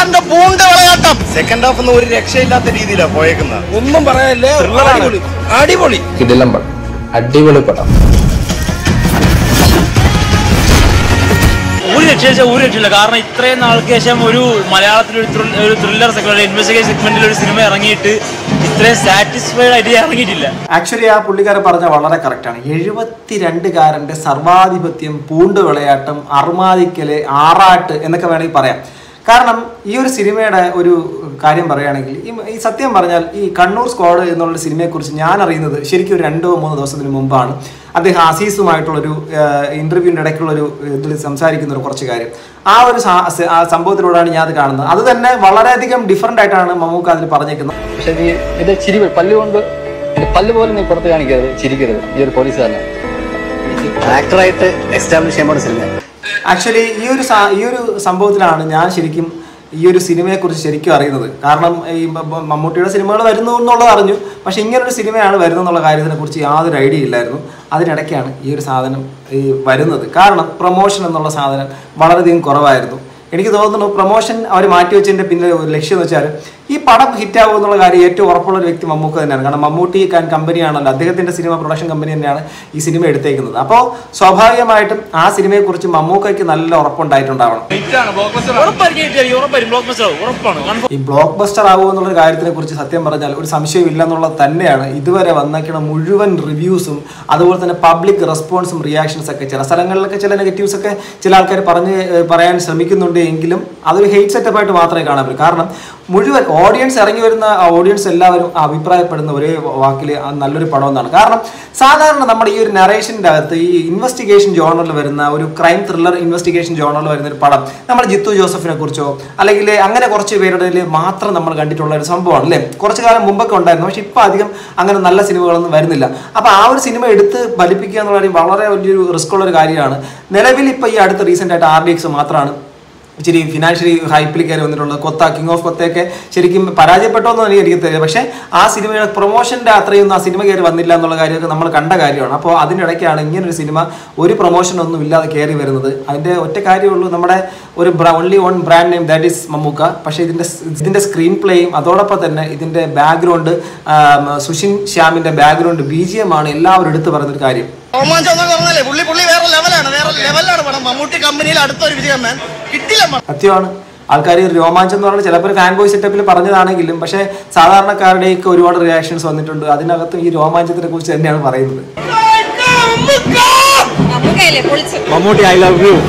സാറിന്റെ പൂണ്ട വിളയാട്ടം second half ഒന്നും ഒരു രക്ഷയില്ലാത്ത രീതിയിലാണ് പോയേക്കുന്നത് ഒന്നും പറയാനില്ലേ അടിപൊളി അടിപൊളി കിടിലം പടം അടിപൊളി പടം ഒരു രക്ഷയിച്ച ഒരു രക്ഷയില്ല കാരണം ഇത്രയും നാൾക്ക് ശേഷം ഒരു മലയാളത്തിൽ ഒരു thrill- ഒരു ത്രില്ലർ സെഗ്മെന്റ് ഇൻവെസ്റ്റിഗേഷൻ സെഗ്മെന്റിൽ ഒരു സിനിമ ഇറങ്ങിയിട്ട് ഇത്രയും സാറ്റിസ്ഫൈഡ് ആയിട്ട് ഇറങ്ങിയിട്ടില്ല ആക്ച്വലി ആ പുള്ളിക്കാരൻ പറഞ്ഞ വളരെ കറക്റ്റാണ് എഴുപത്തിരണ്ടുകാരൻ്റെ സർവാധിപത്യം പൂണ്ട് വിളയാട്ടം അർമാദിക്കല് ആറാട്ട് എന്നൊക്കെ വേണമെങ്കിൽ പറയാം കാരണം ഈ ഒരു സിനിമയുടെ ഒരു കാര്യം പറയുകയാണെങ്കിൽ ഈ ഈ സത്യം പറഞ്ഞാൽ ഈ കണ്ണൂർ സ്ക്വാഡ് എന്നുള്ള സിനിമയെക്കുറിച്ച് ഞാൻ അറിയുന്നത് ശരിക്കും ഒരു രണ്ടോ മൂന്നോ ദിവസത്തിന് മുമ്പാണ് അദ്ദേഹം അസീസുമായിട്ടുള്ളൊരു ഇൻ്റർവ്യൂവിൻ്റെ ഇടയ്ക്കുള്ളൊരു ഇതിൽ സംസാരിക്കുന്ന ഒരു കുറച്ച് കാര്യം ആ ഒരു സാ- സ- ആ സംഭവത്തിലൂടെയാണ് ഞാൻ അത് കാണുന്നത് അത് തന്നെ വളരെയധികം ഡിഫറെൻ്റ് ആയിട്ടാണ് മമ്മൂക്ക അതിൽ പറഞ്ഞേക്കുന്നത് പക്ഷെ നീ ഇത് ചിരി പല്ല് കൊണ്ട് ഇത് പല്ല് പോലും നീ പുറത്ത് കാണിക്കരുത് ചിരിക്കരുത് ഈ ഒരു പോലീസുകാരനെ ആക്ടറായിട്ട് എസ്റ്റാബ്ലിഷ് ചെയ്യാൻ പോണ സിനിമ ആക്ച്വലി ഈ ഒരു സാ- ഈ ഒരു സംഭവത്തിലാണ് ഞാൻ ശരിക്കും ഈ ഒരു സിനിമയെക്കുറിച്ച് ശരിക്കും അറിയുന്നത് കാരണം ഈ മ- മ- മമ്മൂട്ടിയുടെ സിനിമകൾ വരുന്നു എന്നുള്ളത് അറിഞ്ഞു പക്ഷെ ഇങ്ങനൊരു സിനിമയാണ് വരുന്നത് എന്നുള്ള കാര്യത്തിനെ കുറിച്ച് യാതൊരു ഐഡിയ ഇല്ലായിരുന്നു അതിനിടയ്ക്കാണ് ഈ ഒരു സാധനം ഈ വരുന്നത് കാരണം പ്രൊമോഷൻ എന്നുള്ള സാധനം വളരെയധികം കുറവായിരുന്നു എനിക്ക് തോന്നുന്നു പ്രൊമോഷൻ അവർ മാറ്റിവെച്ചതിൻ്റെ പിന്നെ ഒരു ലക്ഷ്യം എന്ന് വെച്ചാൽ ഈ പടം ഹിറ്റാകും എന്നുള്ള കാര്യം ഏറ്റവും ഉറപ്പുള്ള ഒരു വ്യക്തി മമ്മൂക്ക തന്നെയാണ് കാരണം മമ്മൂട്ടി കാൻ കമ്പനിയാണല്ലോ അദ്ദേഹത്തിൻ്റെ സിനിമ പ്രൊഡക്ഷൻ കമ്പനി തന്നെയാണ് ഈ സിനിമ എടുത്തേക്കുന്നത് അപ്പോൾ സ്വാഭാവികമായിട്ടും ആ സിനിമയെക്കുറിച്ച് മമ്മൂക്കയ്ക്ക് നല്ല ഉറപ്പുണ്ടായിട്ടുണ്ടാവണം ഉറപ്പായിരിക്കും hit ആയിരിക്കും, ഉറപ്പായിരിക്കും ബ്ലോക്ക് ബസ്റ്റർ ആവും ഉറപ്പാണ് Confirm. ഈ ബ്ലോക്ക് ബസ്റ്റർ ആകുമോ എന്നുള്ള കാര്യത്തിനെ കുറിച്ച് സത്യം പറഞ്ഞാൽ ഒരു സംശയമില്ല എന്നുള്ളത് തന്നെയാണ് ഇതുവരെ വന്നേക്കുന്ന മുഴുവൻ റിവ്യൂസും അതുപോലെ തന്നെ പബ്ലിക് റെസ്പോൺസും റിയാക്ഷൻസ് ഒക്കെ ചില സ്ഥലങ്ങളിലൊക്കെ ചില നെഗറ്റീവ്സ് ഒക്കെ ചില ആൾക്കാർ പറഞ്ഞ് ഏഹ്, പറയാൻ ശ്രമിക്കുന്നുണ്ട് എങ്കിലും അതൊരു ഹെയ്റ്റ് സെറ്റപ്പായിട്ട് മാത്രമേ കാണാൻ പറ്റൂ കാരണം മുഴുവൻ ഓഡിയൻസ് ഇറങ്ങി വരുന്ന ഓഡിയൻസ് എല്ലാവരും അഭിപ്രായപ്പെടുന്ന ഒരേ വാക്കിൽ നല്ലൊരു പടം എന്നാണ് കാരണം സാധാരണ നമ്മുടെ ഈ ഒരു നറേഷൻ്റെ അകത്ത് ഈ ഇൻവെസ്റ്റിഗേഷൻ ജോണറിൽ വരുന്ന ഒരു ക്രൈം ത്രില്ലർ ഇൻവെസ്റ്റിഗേഷൻ ജോണറിൽ വരുന്ന ഒരു പടം നമ്മുടെ ജിത്തു ജോസഫിനെ കുറിച്ചോ അല്ലെങ്കിൽ അങ്ങനെ കുറച്ച് പേരുടെ ഇതിൽ മാത്രം നമ്മൾ കണ്ടിട്ടുള്ള ഒരു സംഭവമാണ് അല്ലേ കുറച്ച് കാലം മുമ്പൊക്കെ ഉണ്ടായിരുന്നു പക്ഷെ ഇപ്പം അധികം അങ്ങനെ നല്ല സിനിമകളൊന്നും വരുന്നില്ല അപ്പോൾ ആ ഒരു സിനിമ എടുത്ത് ഫലിപ്പിക്കുക എന്നുള്ള കാര്യം വളരെ വലിയൊരു റിസ്ക് ഉള്ള ഒരു കാര്യമാണ് നിലവിൽ ഇപ്പോൾ ഈ അടുത്ത റീസെൻ്റ് ആയിട്ട് ആർ ഡി എക്സ് മാത്രമാണ് ഇച്ചിരി ഫിനാൻഷ്യലി ഹൈപ്പിൽ കയറി വന്നിട്ടുള്ളത് കൊത്ത കിങ് ഓഫ് കൊത്തയൊക്കെ ശരിക്കും പരാജയപ്പെട്ടോന്നും എനിക്ക് അറിയത്തില്ല പക്ഷേ ആ സിനിമയുടെ പ്രൊമോഷൻ്റെ അത്രയൊന്നും ആ സിനിമ കയറി വന്നില്ല എന്നുള്ള കാര്യമൊക്കെ നമ്മൾ കണ്ട കാര്യമാണ് അപ്പോൾ അതിനിടയ്ക്കാണ് ഇങ്ങനൊരു സിനിമ ഒരു പ്രൊമോഷൻ ഒന്നും ഇല്ലാതെ കയറി വരുന്നത് അതിൻ്റെ ഒറ്റ കാര്യമുള്ളൂ നമ്മുടെ ഒരു only one brand name that is Mammookka പക്ഷേ ഇതിൻ്റെ ഇതിൻ്റെ സ്ക്രീൻ പ്ലേയും അതോടൊപ്പം തന്നെ ഇതിൻ്റെ ബാക്ക്ഗ്രൗണ്ട് സുഷിൻ ശ്യാമിൻ്റെ ബാക്ക്ഗ്രൗണ്ട് ബി ജി എം ആണ് എല്ലാവരും എടുത്തു പറയുന്നൊരു കാര്യം രോമാഞ്ചം എന്നൊക്കെ പറഞ്ഞാലേ പുള്ളി പുള്ളി വേറെ ലെവലാണ് വേറെ ലെവലാണ് പടം മമ്മൂട്ടി കമ്പനിയിൽ അടുത്തൊരു വിജയം മാൻ കിട്ടില്ല പടം. സത്യമാണ് ആൾക്കാർ രോമാഞ്ചം എന്ന് പറഞ്ഞാൽ ചിലപ്പോൾ ഫാൻ ബോയ് സെറ്റപ്പിൽ പറഞ്ഞതാണെങ്കിലും പക്ഷേ സാധാരണക്കാരുടെയൊക്കെ ഒരുപാട് റിയാക്ഷൻസ് വന്നിട്ടുണ്ട് അതിനകത്തും ഈ രോമാഞ്ചത്തിനെ കുറിച്ച് തന്നെയാണ് പറയുന്നത് നമുക്കല്ലേ പൊളിച്ചു മമ്മൂട്ടി ഐ ലവ് യു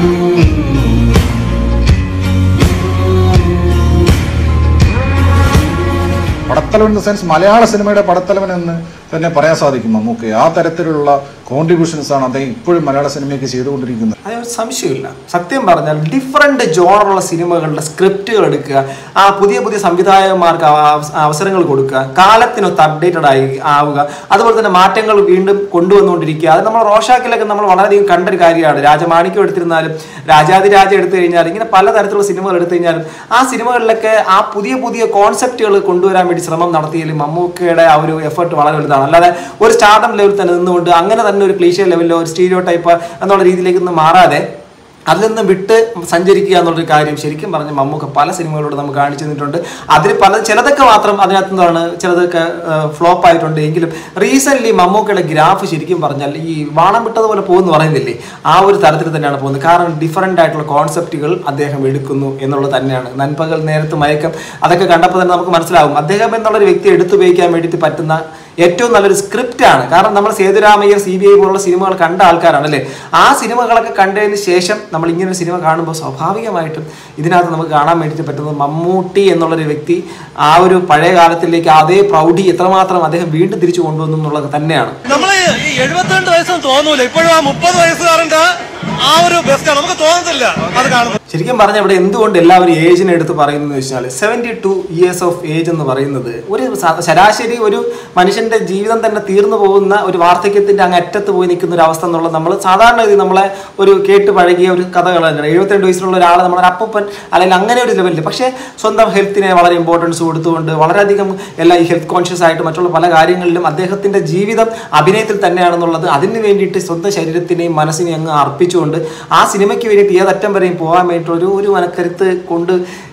പടത്തലവൻ ഇൻ ദ സെൻസ് മലയാള സിനിമയുടെ പടത്തലവൻ എന്ന് തന്നെ പറയാൻ സാധിക്കും മമ്മൂക്ക് ആ തരത്തിലുള്ള കോൺട്രിബ്യൂഷൻസ് ആണ് അദ്ദേഹം ഇപ്പോഴും മലയാള സിനിമയ്ക്ക് ചെയ്തുകൊണ്ടിരിക്കുന്നത് അതൊരു സംശയമില്ല സത്യം പറഞ്ഞാൽ ഡിഫറെന്റ് ജോണറുള്ള സിനിമകളുടെ സ്ക്രിപ്റ്റുകൾ എടുക്കുക ആ പുതിയ പുതിയ സംവിധായകന്മാർക്ക് അവ- അവസരങ്ങൾ കൊടുക്കുക കാലത്തിനൊത്ത് അപ്ഡേറ്റഡ് ആയി ആവുക അതുപോലെ തന്നെ മാറ്റങ്ങൾ വീണ്ടും കൊണ്ടുവന്നുകൊണ്ടിരിക്കുക അത് നമ്മൾ റോഷാക്കിലൊക്കെ നമ്മൾ വളരെയധികം കണ്ടൊരു കാര്യമാണ് രാജമാണിക്യം എടുത്തിരുന്നാലും രാജാതിരാജ എടുത്തു കഴിഞ്ഞാൽ ഇങ്ങനെ പലതരത്തിലുള്ള സിനിമകൾ എടുത്തു കഴിഞ്ഞാലും ആ സിനിമകളിലൊക്കെ ആ പുതിയ പുതിയ കോൺസെപ്റ്റുകൾ കൊണ്ടുവരാൻ വേണ്ടി ശ്രമം നടത്തിയതിൽ മമ്മൂക്കയുടെ ആ ഒരു എഫേർട്ട് വളരെ വലുതാണ് അല്ലാതെ ഒരു സ്റ്റാർട്ടം ലെവലിൽ തന്നെ നിന്നുകൊണ്ട് അങ്ങനെ തന്നെ ഒരു ക്ലീഷ്യ ലെവലിലോ ഒരു സ്റ്റീരിയോ ടൈപ്പ് എന്നുള്ള രീതിയിലേക്ക് ഒന്നും മാറാതെ അതിൽ നിന്ന് വിട്ട് സഞ്ചരിക്കുക എന്നുള്ളൊരു കാര്യം ശരിക്കും പറഞ്ഞ് മമ്മൂക്ക പല സിനിമകളോട് നമുക്ക് കാണിച്ചു തന്നിട്ടുണ്ട് അതിൽ പല ചിലതൊക്കെ മാത്രം അതിനകത്ത് എന്താണ് ചിലതൊക്കെ ഫ്ലോപ്പ് ആയിട്ടുണ്ട് എങ്കിലും റീസെന്റ് മമ്മൂക്കയുടെ ഗ്രാഫ് ശരിക്കും പറഞ്ഞാൽ ഈ വാണം വിട്ടതുപോലെ പോകുന്നു പറയുന്നില്ലേ ആ ഒരു തരത്തിൽ തന്നെയാണ് പോകുന്നത് കാരണം ഡിഫറെൻ്റ് ആയിട്ടുള്ള കോൺസെപ്റ്റുകൾ അദ്ദേഹം എടുക്കുന്നു എന്നുള്ളത് തന്നെയാണ് നൻപകൽ നേരത്ത് മയക്കം അതൊക്കെ കണ്ടപ്പോൾ തന്നെ നമുക്ക് മനസ്സിലാവും അദ്ദേഹം എന്നുള്ളൊരു വ്യക്തി എടുത്തുപയോഗിക്കാൻ വേണ്ടിയിട്ട് പറ്റുന്ന ഏറ്റവും നല്ലൊരു സ്ക്രിപ്റ്റാണ് കാരണം നമ്മൾ സേതുരാമയ്യർ സി ബി ഐ പോലുള്ള സിനിമകൾ കണ്ട ആൾക്കാരാണ് അല്ലേ ആ സിനിമകളൊക്കെ കണ്ടതിന് ശേഷം നമ്മൾ ഇങ്ങനെ ഒരു സിനിമ കാണുമ്പോൾ സ്വാഭാവികമായിട്ടും ഇതിനകത്ത് നമുക്ക് കാണാൻ വേണ്ടിയിട്ട് പറ്റുന്നത് മമ്മൂട്ടി എന്നുള്ളൊരു വ്യക്തി ആ ഒരു പഴയ കാലത്തിലേക്ക് അതേ പ്രൗഢി എത്രമാത്രം അദ്ദേഹം വീണ്ടും തിരിച്ചു കൊണ്ടുവന്നു എന്നുള്ളത് തന്നെയാണ് നമ്മള് ഈ എഴുപത്തിരണ്ട് വയസ്സൊന്നും തോന്നൂല ഇപ്പോഴും ആ മുപ്പത് വയസ്സുകാരന്റെ ആ ഒരു ബെസ്റ്റാണ് നമുക്ക് തോന്നത്തില്ല അത് കാണുമ്പോൾ ശരിക്കും പറഞ്ഞാൽ ഇവിടെ എന്തുകൊണ്ട് എല്ലാവരും ഏജിനെ എടുത്ത് പറയുന്നത് വെച്ചാൽ seventy two years of age എന്ന് പറയുന്നത് ഒരു സ- ശരാശരി ഒരു മനുഷ്യന്റെ ജീവിതം തന്നെ തീർന്നു പോകുന്ന ഒരു വാർദ്ധക്യത്തിന്റെ അങ്ങ് അറ്റത്ത് പോയി നിൽക്കുന്ന ഒരു അവസ്ഥ എന്നുള്ളത് നമ്മൾ സാധാരണ ഇത് നമ്മളെ ഒരു കേട്ട് പഴകിയ ഒരു കഥകൾ തന്നെയാണ് എഴുപത്തിരണ്ട് വയസ്സിലുള്ള ഒരാൾ നമ്മുടെ അപ്പൂപ്പൻ അല്ലെങ്കിൽ അങ്ങനെ ഒരു ലെവലിൽ പക്ഷേ സ്വന്തം ഹെൽത്തിനെ വളരെ ഇമ്പോർട്ടൻസ് കൊടുത്തുകൊണ്ട് വളരെയധികം എല്ലാ ഈ ഹെൽത്ത് കോൺഷ്യസ് ആയിട്ട് മറ്റുള്ള പല കാര്യങ്ങളിലും അദ്ദേഹത്തിന്റെ ജീവിതം അഭിനയത്തിൽ തന്നെയാണെന്നുള്ളത് അതിന് വേണ്ടിയിട്ട് സ്വന്തം ശരീരത്തിനെയും മനസ്സിനെയും അങ്ങ് അർപ്പിച്ചുകൊണ്ട് ആ സിനിമയ്ക്ക് വേണ്ടിയിട്ട് ഏതറ്റം വരെയും പോകാൻ വേണ്ടിയിട്ട് ഒരു ഒരു മനക്കരുത്ത് കൊണ്ട്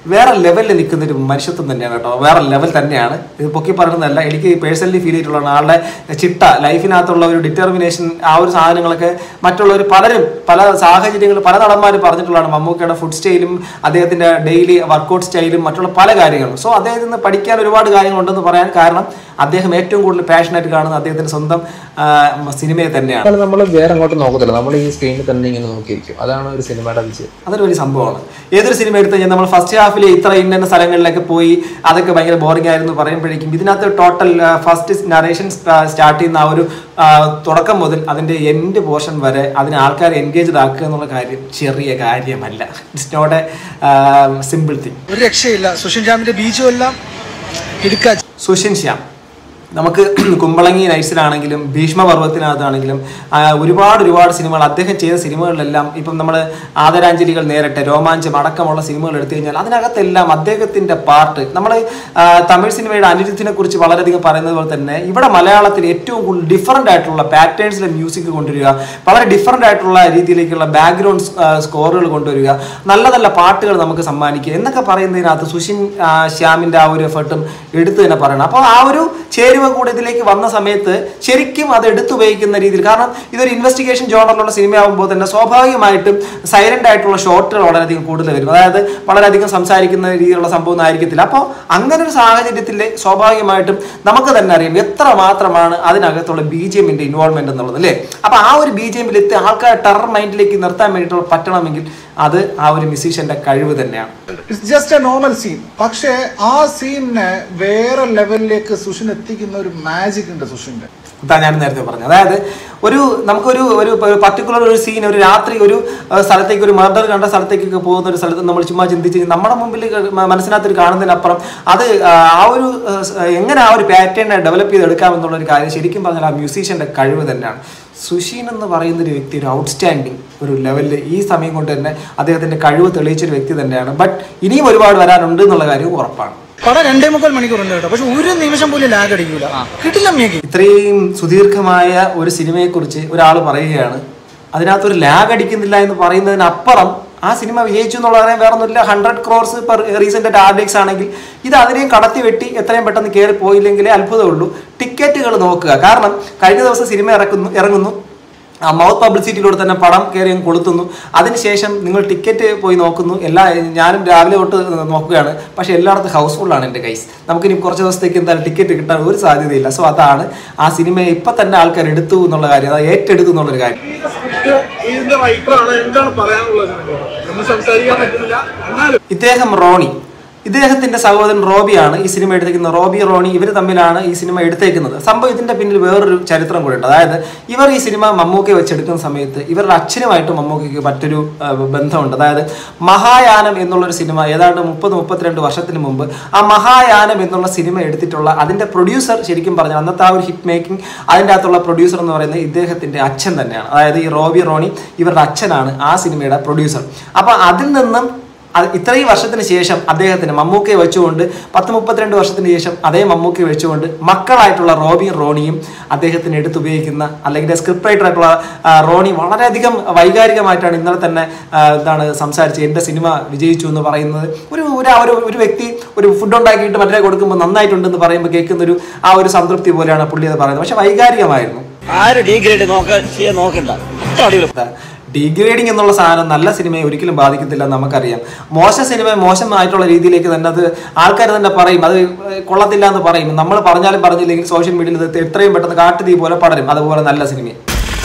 വേറെ ലെവലിൽ നിൽക്കുന്ന ഒരു മനുഷ്യത്വം തന്നെയാണ് കേട്ടോ വേറെ ലെവൽ തന്നെയാണ് ഇത് പൊക്കി പറയുന്നതല്ല എനിക്ക് പേഴ്സണലി ഫീൽ ചെയ്തിട്ടുള്ളതാണ് ആളുടെ ചിട്ട ലൈഫിനകത്തുള്ള ഒരു ഡിറ്റർമിനേഷൻ ആ ഒരു സാധനങ്ങളൊക്കെ മറ്റുള്ളവർ പലരും പല സാഹചര്യങ്ങൾ പല നടന്മാർ പറഞ്ഞിട്ടുള്ളതാണ് മമ്മൂക്കയുടെ ഫുഡ് സ്റ്റൈലും അദ്ദേഹത്തിന്റെ ഡെയിലി വർക്കൗട്ട് സ്റ്റൈലും മറ്റുള്ള പല കാര്യങ്ങളും സോ അദ്ദേഹത്തിൽ നിന്ന് പഠിക്കാൻ ഒരുപാട് കാര്യങ്ങളുണ്ടെന്ന് പറയാൻ കാരണം അദ്ദേഹം ഏറ്റവും കൂടുതൽ പാഷനായിട്ട് കാണുന്ന അദ്ദേഹത്തിന്റെ സ്വന്തം ആ, സിനിമയെ തന്നെയാണ് നമ്മൾ വേറെ അങ്ങോട്ട് നോക്കത്തില്ല നമ്മൾ ഈ സ്ക്രീനിൽ തന്നെ ഇങ്ങനെ നോക്കിയിരിക്കും അതാണ് ഒരു സിനിമയുടെ വിജയം അതൊരു വലിയ സംഭവമാണ് ഏതൊരു സിനിമ എടുത്തു കഴിഞ്ഞാൽ നമ്മൾ ഫസ്റ്റ് ഹാഫിൽ ഇത്ര ഇന്ന സ്ഥലങ്ങളിലൊക്കെ പോയി അതൊക്കെ ഭയങ്കര ബോറിംഗ് ആയിരുന്നു പറയുമ്പോഴേക്കും ഇതിനകത്ത് ടോട്ടൽ ഫസ്റ്റ് നറേഷൻ സ്റ്റാർട്ട് ചെയ്യുന്ന ആ ഒരു ആ, തുടക്കം മുതൽ അതിന്റെ എൻഡ് പോർഷൻ വരെ അതിന് ആൾക്കാരെ എൻഗേജ്ഡ് ആക്കുക എന്നുള്ള കാര്യം ചെറിയ കാര്യമല്ല it's not a simple thing ഒരു രക്ഷയില്ല സുഷിൻ ജാമിന്റെ ബീജും എല്ലാം എടുക്കാ സുഷിൻ ശ്യാം നമുക്ക് കുമ്പളങ്ങി നൈസിലാണെങ്കിലും ഭീഷ്മപർവത്തിനകത്താണെങ്കിലും ആ, ഒരുപാട് ഒരുപാട് സിനിമകൾ അദ്ദേഹം ചെയ്ത സിനിമകളിലെല്ലാം ഇപ്പം നമ്മൾ ആദരാഞ്ജലികൾ നേരട്ടെ രോമാഞ്ചം അടക്കമുള്ള സിനിമകൾ എടുത്തു കഴിഞ്ഞാൽ അതിനകത്തെല്ലാം അദ്ദേഹത്തിന്റെ പാർട്ട് നമ്മൾ തമിഴ് സിനിമയുടെ അനിരുദ്ധിനെ കുറിച്ച് വളരെയധികം പറയുന്നത് പോലെ തന്നെ ഇവിടെ മലയാളത്തിൽ ഏറ്റവും കൂടുതൽ ഡിഫറൻ്റ് ആയിട്ടുള്ള പാറ്റേൺസിലെ മ്യൂസിക് കൊണ്ടുവരിക വളരെ ഡിഫറൻ്റ് ആയിട്ടുള്ള രീതിയിലേക്കുള്ള ബാക്ക്ഗ്രൗണ്ട് സ്കോറുകൾ കൊണ്ടുവരിക നല്ല നല്ല പാട്ടുകൾ നമുക്ക് സമ്മാനിക്കുക എന്നൊക്കെ പറയുന്നതിനകത്ത് സുഷിൻ ആ, ശ്യാമിന്റെ ആ ഒരു എഫർട്ടും എടുത്തു തന്നെ പറയണം അപ്പോൾ ആ ഒരു ചേരുവ കൂടെ ഇതിലേക്ക് വന്ന സമയത്ത് ശരിക്കും അത് എടുത്തുപയോഗിക്കുന്ന രീതിയിൽ കാരണം ഇതൊരു ഇൻവെസ്റ്റിഗേഷൻ ജോണറിലുള്ള സിനിമയാകുമ്പോൾ തന്നെ സ്വാഭാവികമായിട്ടും സൈലന്റ് ആയിട്ടുള്ള ഷോട്ടുകൾ വളരെയധികം കൂടുതൽ വരും അതായത് വളരെയധികം സംസാരിക്കുന്ന രീതിയിലുള്ള സംഭവം ഒന്നും ആയിരിക്കത്തില്ല അപ്പോൾ അങ്ങനെ ഒരു സാഹചര്യത്തിൽ സ്വാഭാവികമായിട്ടും നമുക്ക് തന്നെ അറിയാം എത്ര മാത്രമാണ് അതിനകത്തുള്ള ബി ജി എമ്മിന്റെ ഇൻവോൾവ്മെന്റ് എന്നുള്ളത് അല്ലേ അപ്പൊ ആ ഒരു ബി ജി എമ്മിൽ എത്തി ആൾക്കാരെ ടെറർ മൈൻഡിലേക്ക് നിർത്താൻ വേണ്ടിയിട്ടുള്ള പറ്റണമെങ്കിൽ അത് ആ ഒരു മ്യൂസീഷ്യന്റെ കഴിവ് തന്നെയാണ് it's just a normal scene പക്ഷേ ആ സീനിനെ വേറെ ലെവലിലേക്ക് സുഷിൻ എത്തിക്കുന്ന ഒരു മാജിക് ഉണ്ട് സുഷിന്റെ ഇതാ ഞാൻ നേരത്തെ പറഞ്ഞു അതായത് ഒരു നമുക്കൊരു ഒരു പർട്ടിക്കുലർ ഒരു സീൻ ഒരു രാത്രി ഒരു ആ, സ്ഥലത്തേക്ക് ഒരു മർഡർ കണ്ട സ്ഥലത്തേക്കൊക്കെ പോകുന്ന ഒരു സ്ഥലത്ത് നമ്മൾ ചുമ്മാ ചിന്തിച്ച് നമ്മുടെ മുമ്പിൽ ക- മനസ്സിനകത്ത് കാണുന്നതിനപ്പുറം അത് ആ, ആ ഒരു ആ, സ്- എങ്ങനെ ആ ഒരു പാറ്റേൺ ഡെവലപ്പ് ചെയ്തെടുക്കാം എന്നുള്ള ഒരു കാര്യം ശരിക്കും പറഞ്ഞാൽ ആ മ്യൂസീഷ്യന്റെ കഴിവ് തന്നെയാണ് സുഷീൻ എന്ന് പറയുന്ന ഒരു വ്യക്തി ഒരു ഔട്ട്സ്റ്റാൻഡിങ് ഒരു ലെവലിൽ ഈ സമയം കൊണ്ട് തന്നെ അദ്ദേഹത്തിന്റെ കഴിവ് തെളിയിച്ചൊരു വ്യക്തി തന്നെയാണ് ബട്ട് ഇനിയും ഒരുപാട് വരാനുണ്ട് എന്നുള്ള കാര്യവും ഉറപ്പാണ് പടം രണ്ടേ മുക്കാൽ മണിക്കൂറുണ്ട് കേട്ടോ പക്ഷെ ഒരു നിമിഷം പോലും ലാഗ് അടിക്കൂല കിട്ടില്ല മേക്ക് ഇത്രയും സുദീർഘമായ ഒരു സിനിമയെക്കുറിച്ച് ഒരാൾ പറയുകയാണ് അതിനകത്തൊരു ലാഗ് അടിക്കുന്നില്ല എന്ന് പറയുന്നതിനപ്പുറം ആ സിനിമ വിജയിച്ചു എന്നുള്ള പറയാൻ വേറെ ഒന്നുമില്ല hundred crores per recent targets ആണെങ്കിൽ ഇത് അതിനെയും കടത്തി വെട്ടി എത്രയും പെട്ടെന്ന് കയറി പോയില്ലെങ്കിലേ അത്ഭുതമുള്ളൂ ടിക്കറ്റുകൾ നോക്കുക കാരണം കഴിഞ്ഞ ദിവസം സിനിമ ഇറക്കുന്നു ഇറങ്ങുന്നു ആ മൗത്ത് പബ്ലിസിറ്റിയിലൂടെ തന്നെ പടം കയറി അങ്ങ് കൊളുത്തുന്നു അതിനുശേഷം നിങ്ങൾ ടിക്കറ്റ് പോയി നോക്കുന്നു എല്ലാ ഞാനും രാവിലെ തൊട്ട് നോക്കുകയാണ് പക്ഷേ എല്ലായിടത്തും ഹൗസ്ഫുള്ളാണ് എൻ്റെ കൈസ് നമുക്കിനി കുറച്ച് ദിവസത്തേക്ക് എന്തായാലും ടിക്കറ്റ് കിട്ടാൻ ഒരു സാധ്യതയില്ല സോ അതാണ് ആ സിനിമയെ ഇപ്പം തന്നെ ആൾക്കാർ എടുത്തു എന്നുള്ള കാര്യം അത് ഏറ്റെടുത്തു എന്നുള്ളൊരു കാര്യം ഇതിന്റെ റൈറ്ററാണ് എന്താണ് പറയാനുള്ളത് ഒന്നും സംസാരിക്കാൻ പറ്റുന്നില്ല എന്നാലും ഇദ്ദേഹം റോണി ഇദ്ദേഹത്തിന്റെ സഹോദരൻ റോബിയാണ് ഈ സിനിമ എടുത്തേക്കുന്നത് റോബി റോണി ഇവർ തമ്മിലാണ് ഈ സിനിമ എടുത്തേക്കുന്നത് സംഭവം ഇതിന്റെ പിന്നിൽ വേറൊരു ചരിത്രം കൂടെ ഉണ്ട് അതായത് ഇവർ ഈ സിനിമ മമ്മൂക്കയെ വെച്ചെടുക്കുന്ന സമയത്ത് ഇവരുടെ അച്ഛനുമായിട്ട് മമ്മൂക്കയ്ക്ക് മറ്റൊരു ആ, ബന്ധമുണ്ട് അതായത് മഹായാനം എന്നുള്ളൊരു സിനിമ ഏതാണ്ട് മുപ്പത് മുപ്പത്തിരണ്ട് വർഷത്തിന് മുമ്പ് ആ മഹായാനം എന്നുള്ള സിനിമ എടുത്തിട്ടുള്ള അതിന്റെ പ്രൊഡ്യൂസർ ശരിക്കും പറഞ്ഞാൽ അന്നത്തെ ആ ഒരു ഹിറ്റ് മേക്കിംഗ് അതിൻ്റെ അകത്തുള്ള പ്രൊഡ്യൂസർ എന്ന് പറയുന്നത് ഇദ്ദേഹത്തിന്റെ അച്ഛൻ തന്നെയാണ് അതായത് ഈ റോബി റോണി ഇവരുടെ അച്ഛനാണ് ആ സിനിമയുടെ പ്രൊഡ്യൂസർ അപ്പൊ അതിൽ നിന്നും അത് ഇത്രയും വർഷത്തിന് ശേഷം അദ്ദേഹത്തിന് മമ്മൂക്കയെ വെച്ചുകൊണ്ട് പത്ത് മുപ്പത്തിരണ്ട് വർഷത്തിന് ശേഷം അതേ മമ്മൂക്കയെ വെച്ചുകൊണ്ട് മക്കളായിട്ടുള്ള റോബിയും റോണിയും അദ്ദേഹത്തിന് എടുത്തുപയോഗിക്കുന്ന അല്ലെങ്കിൽ സ്ക്രിപ്റ്റ് റൈറ്റർ ആയിട്ടുള്ള ആ, റോണി വളരെയധികം വൈകാരികമായിട്ടാണ് ഇന്നലെ തന്നെ ആ, എന്താണ് സംസാരിച്ച് എൻ്റെ സിനിമ വിജയിച്ചു എന്ന് പറയുന്നത് ഒരു ഒരു ആ ഒരു ഒരു വ്യക്തി ഒരു ഫുഡ് ഉണ്ടാക്കിയിട്ട് മറ്റേ കൊടുക്കുമ്പോൾ നന്നായിട്ടുണ്ടെന്ന് പറയുമ്പോൾ കേൾക്കുന്ന ഒരു ആ ഒരു സംതൃപ്തി പോലെയാണ് പുള്ളി അത് പറയുന്നത് പക്ഷെ വൈകാരികമായിരുന്നു ആരും ഡീഗ്രേഡ് നോക്കാൻ ചെയ്യാൻ നോക്കണ്ട അത്ര അടിപൊളി ഡീഗ്രേഡിംഗ് എന്നുള്ള സാധനം നല്ല സിനിമയെ ഒരിക്കലും ബാധിക്കത്തില്ല എന്ന് നമുക്കറിയാം മോശം സിനിമ മോശമായിട്ടുള്ള രീതിയിലേക്ക് തന്നെ അത് ആൾക്കാർ തന്നെ പറയും അത് കൊള്ളത്തില്ല എന്ന് പറയും നമ്മൾ പറഞ്ഞാലും പറഞ്ഞില്ലെങ്കിൽ സോഷ്യൽ മീഡിയയിൽ ഇത് എത്രയും പെട്ടെന്ന് കാട്ടുതീ പോലെ പടരും അതുപോലെ നല്ല സിനിമ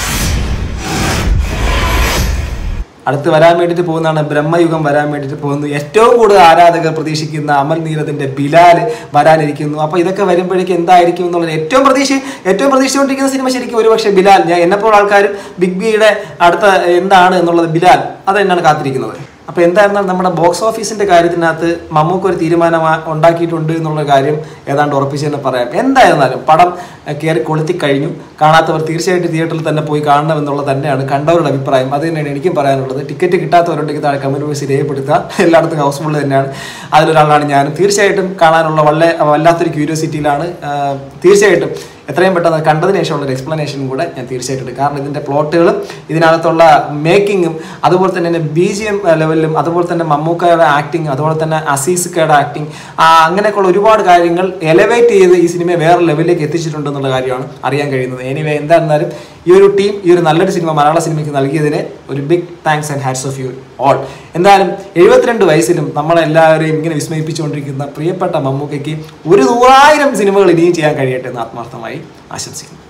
അടുത്ത് വരാൻ വേണ്ടിയിട്ട് പോകുന്നതാണ് ബ്രഹ്മയുഗം വരാൻ വേണ്ടിയിട്ട് പോകുന്നു ഏറ്റവും കൂടുതൽ ആരാധകർ പ്രതീക്ഷിക്കുന്ന അമൽ നീരദിന്റെ ബിലാൽ വരാനിരിക്കുന്നു അപ്പൊ ഇതൊക്കെ വരുമ്പോഴേക്കും എന്തായിരിക്കും എന്നുള്ളത് ഏറ്റവും പ്രതീക്ഷ ഏറ്റവും പ്രതീക്ഷിച്ചുകൊണ്ടിരിക്കുന്ന സിനിമ ശരിക്കും ഒരുപക്ഷെ ബിലാൽ ഞാൻ എന്നെപ്പോൾ ആൾക്കാരും ബിഗ് ബിയുടെ അടുത്ത എന്താണ് എന്നുള്ളത് ബിലാൽ അത് തന്നെയാണ് കാത്തിരിക്കുന്നത് അപ്പൊ എന്തായിരുന്നാലും നമ്മുടെ ബോക്സ് ഓഫീസിന്റെ കാര്യത്തിനകത്ത് മമ്മൂക്ക് ഒരു തീരുമാനം ആ- ഉണ്ടാക്കിയിട്ടുണ്ട് എന്നുള്ള കാര്യം ഏതാണ്ട് ഉറപ്പിച്ച് തന്നെ പറയാം എന്തായിരുന്നാലും പടം അഹ്, കയറി കൊളുത്തി കഴിഞ്ഞു കാണാത്തവർ തീർച്ചയായിട്ടും തിയേറ്ററിൽ തന്നെ പോയി കാണണം എന്നുള്ളത് തന്നെയാണ് കണ്ടവരുടെ അഭിപ്രായം അത് തന്നെയാണ് എനിക്കും പറയാനുള്ളത് ടിക്കറ്റ് കിട്ടാത്തവരുണ്ടെങ്കിൽ താഴെ കമന്റ് ബോക്സിൽ രേഖപ്പെടുത്തുക എല്ലായിടത്തും ഹൗസ്ഫുൾ തന്നെയാണ് അതിലൊരാളാണ് ഞാനും തീർച്ചയായിട്ടും കാണാനുള്ള വളരെ വല്ലാത്തൊരു ക്യൂരിയോസിറ്റിയിലാണ് ആഹ്, തീർച്ചയായിട്ടും എത്രയും പെട്ടെന്ന് കണ്ടതിന് ശേഷമുള്ള ഒരു എക്സ്പ്ലനേഷനും കൂടെ ഞാൻ തീർച്ചയായിട്ടും ഇടും. കാരണം ഇതിന്റെ പ്ലോട്ടുകളും ഇതിനകത്തുള്ള മേക്കിങ്ങും അതുപോലെ തന്നെ ബി ജി എം ലെവലിലും അതുപോലെ തന്നെ മമ്മൂക്കയുടെ ആക്ടിങ് അതുപോലെ തന്നെ അസീസ്ക്കയുടെ ആക്ടിങ് അങ്ങനെയൊക്കെയുള്ള ഒരുപാട് കാര്യങ്ങൾ എലവേറ്റ് ചെയ്ത് ഈ സിനിമയെ വേറെ ലെവലിലേക്ക് എത്തിച്ചിട്ടുണ്ടെന്നുള്ള കാര്യമാണ് അറിയാൻ കഴിയുന്നത് എനിവേ എന്തായിരുന്നാലും ഈ ഒരു ടീം ഈ ഒരു നല്ലൊരു സിനിമ മലയാള സിനിമയ്ക്ക് നൽകിയതിന് ഒരു big thanks and hats off you all എന്തായാലും എഴുപത്തിരണ്ട് വയസ്സിലും നമ്മളെല്ലാവരെയും ഇങ്ങനെ വിസ്മയിപ്പിച്ചുകൊണ്ടിരിക്കുന്ന പ്രിയപ്പെട്ട മമ്മൂക്കയ്ക്ക് ഒരു നൂറായിരം സിനിമകൾ ഇനിയും ചെയ്യാൻ കഴിയട്ടെ എന്ന് ആത്മാർത്ഥമായി ആശംസിക്കുന്നു